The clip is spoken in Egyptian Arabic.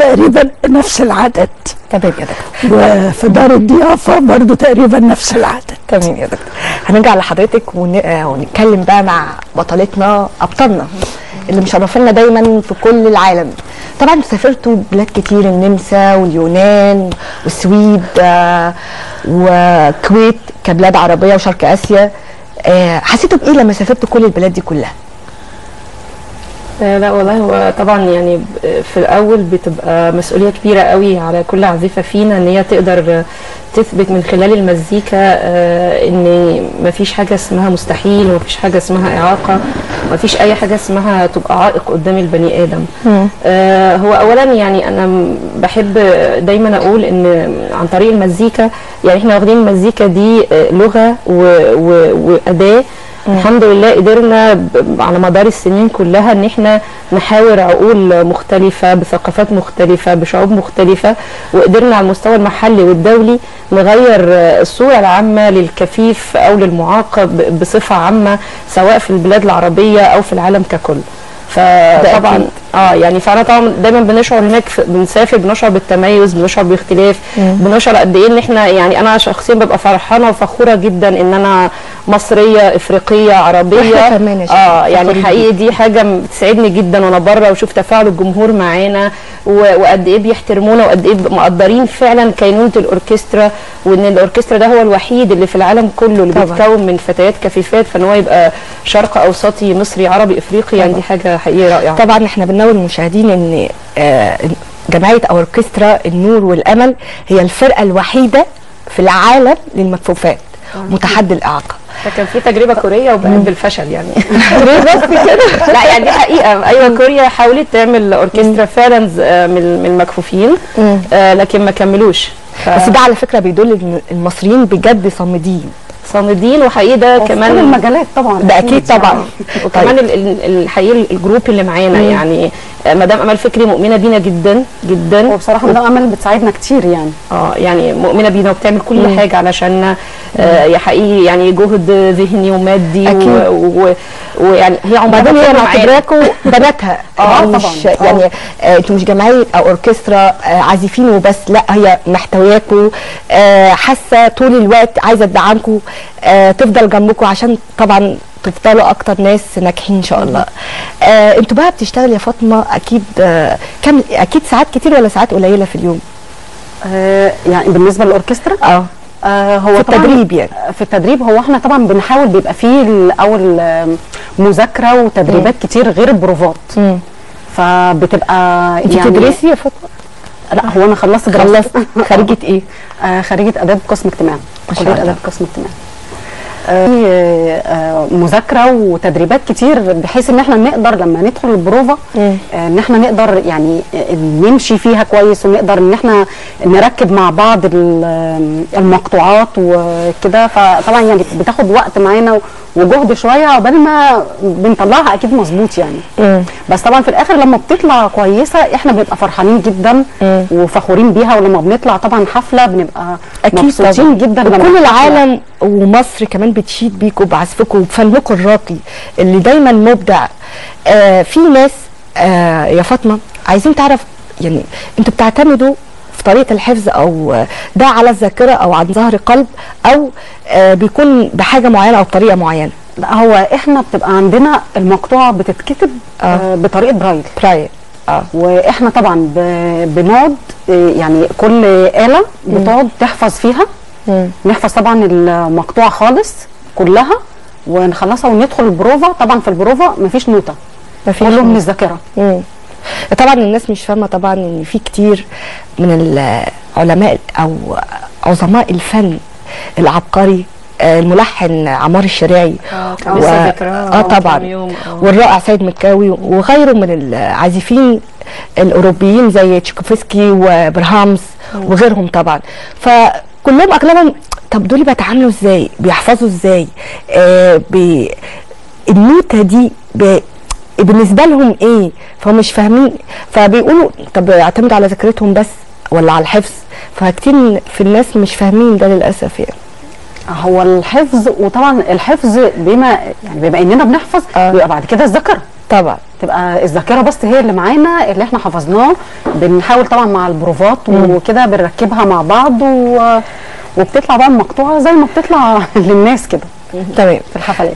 تقريبا نفس العدد تمام يا دكتور وفي دار الضيافه برضو تقريبا نفس العدد تمام يا دكتور هنرجع لحضرتك ون... آه، ونتكلم بقى مع بطلتنا ابطالنا اللي مشرفينا دايما في كل العالم طبعا سافرتوا بلاد كتير النمسا واليونان والسويد آه، والكويت كبلاد عربيه وشرق اسيا آه، حسيتوا بايه لما سافرتوا كل البلاد دي كلها؟ آه، لا والله هو طبعا يعني ب- في الاول بتبقى مسؤوليه كبيره قوي على كل عازفه فينا ان هي تقدر تثبت من خلال المزيكا آه، ان مفيش حاجه اسمها مستحيل ومفيش حاجه اسمها اعاقه مفيش اي حاجه اسمها تبقى عائق قدام البني ادم آه، هو اولا يعني انا م- بحب دايما اقول ان عن طريق المزيكا يعني احنا واخدين المزيكا دي آه، لغه و- و- واداه الحمد لله قدرنا ب- على مدار السنين كلها ان احنا نحاور عقول مختلفة بثقافات مختلفة بشعوب مختلفة وقدرنا على المستوى المحلي والدولي نغير آه، الصورة العامة للكفيف او للمعاق ب- بصفة عامة سواء في البلاد العربية او في العالم ككل فطبعا أكيد. اه يعني فانا طبعا دايما بنشعر هناك في- بنسافر بنشعر بالتميز بنشعر باختلاف بنشعر قد ايه ان احنا يعني انا شخصيا ببقى فرحانه وفخوره جدا ان انا مصريه افريقيه عربيه وإحنا كمان يا شيخ، اه يعني فخورين حقيقي دي حاجه بتسعدني جدا وانا بره واشوف تفاعل الجمهور معانا و- وقد ايه بيحترمونا وقد ايه مقدرين فعلا كينونه الاوركسترا وان الاوركسترا ده هو الوحيد اللي في العالم كله اللي طبعاً. بيتكون من فتيات كفيفات فان هو يبقى شرق اوسطي مصري عربي افريقي يعني دي حاجه حقيقي رائعه طبعا احنا بننوه المشاهدين ان آه، جمعيه اوركسترا النور والامل هي الفرقه الوحيده في العالم للمكفوفات متحدي الاعاقه فكان في تجربه كوريه وبقت بالفشل يعني بس كده لا يعني دي حقيقه ايوه كوريا حاولت تعمل اوركسترا فعلا ز- آه، من من المكفوفين آه لكن ما كملوش ف- بس ده على فكره بيدل ان المصريين بجد صامدين صامدين وحقيقي ده وفي كمان كل المجالات طبعا ده اكيد طبعا وكمان ال- ال- الحقيقي الجروب اللي معانا يعني آه، مدام امل فكري مؤمنه بينا جدا جدا وبصراحه مدام امل بتساعدنا كتير يعني اه يعني مؤمنه بينا وبتعمل كل حاجه علشان آه يا حقيقي يعني جهد ذهني ومادي أكيد. و- و- ويعني هي عمرها بعدين ما هي كانت معانا. معتبراكوا بناتها آه، يعني طبعاً. مش آه. يعني آه، انتوا مش جمعيه او اوركسترا آه، عازفين وبس لا هي محتواكوا آه، حاسه طول الوقت عايزه تدعمكم آه، تفضل جنبكم عشان طبعا تفضلوا اكتر ناس ناجحين ان شاء الله آه، انتوا بقى بتشتغلي يا فاطمه اكيد آه، كم اكيد ساعات كتير ولا ساعات قليله في اليوم آه يعني بالنسبه للاوركسترا اه آه هو في طبعاً التدريب يعني. في التدريب هو احنا طبعا بنحاول بيبقى فيه الاول آم، مذاكره وتدريبات كتير غير البروفات مم. فبتبقى انت يعني بتدرسي يا فاطمه لا هو انا خلصت دراسة. خلصت خريجه ايه آه خريجه اداب قسم اجتماع ما شاء كليه الله. اداب قسم اجتماع آه، في آه، مذاكره وتدريبات كتير بحيث ان احنا نقدر لما ندخل البروفا مم. آه، ان احنا نقدر يعني آه، نمشي فيها كويس ونقدر ان احنا نركب مع بعض ال- المقطوعات وكده فطبعا يعني بتاخد وقت معانا وجهد شويه عقبال ما بنطلعها اكيد مظبوط يعني مم. بس طبعا في الاخر لما بتطلع كويسه احنا بنبقى فرحانين جدا مم. وفخورين بيها ولما بنطلع طبعا حفله بنبقى اكيد مبسوطين طبعا. جدا لما وكل الحفلة- العالم ومصر كمان بتشيد بيكم بعزفكم وبفنكم الراقي اللي دايما مبدع آه في ناس آه يا فاطمه عايزين تعرف يعني انتوا بتعتمدوا في طريقه الحفظ او آه، ده على الذاكره او عن ظهر قلب او آه بيكون بحاجه معينه او بطريقه معينه لا هو احنا بتبقى عندنا المقطوعه بتتكتب آه. آه. بطريقه برايل براير اه واحنا طبعا ب- بنقعد آه، يعني كل آلة بتقعد تحفظ فيها مم. نحفظ طبعا المقطوعه خالص كلها ونخلصها وندخل البروفا طبعا في البروفا مفيش نوتة مفيش كله من نوتة. الذاكره مم. طبعا الناس مش فاهمه طبعا ان في كتير من العلماء او عظماء الفن العبقري آه، الملحن عمار الشريعي كان لسه ذكراه اه من كام طبعا يوم، آه. والرائع سيد مكاوي وغيره من العازفين الاوروبيين زي تشيكوفسكي وبرهامز وغيرهم طبعا فكلهم اغلبهم طب دول بيتعاملوا ازاي بيحفظوا ازاي آه بي النوتة دي ب... بالنسبة لهم ايه فهم مش فاهمين فبيقولوا طب يعتمدوا على ذاكرتهم بس ولا على الحفظ فكتير في الناس مش فاهمين ده للأسف يعني هو الحفظ وطبعا الحفظ بما يعني بما اننا بنحفظ آه. بيبقى بعد كده الذاكره طبعا تبقى الذاكره بس هي اللي معانا اللي احنا حفظناه بنحاول طبعا مع البروفات وكده بنركبها مع بعض و... وبتطلع بقى المقطوعه زي ما بتطلع للناس كده تمام في الحفلات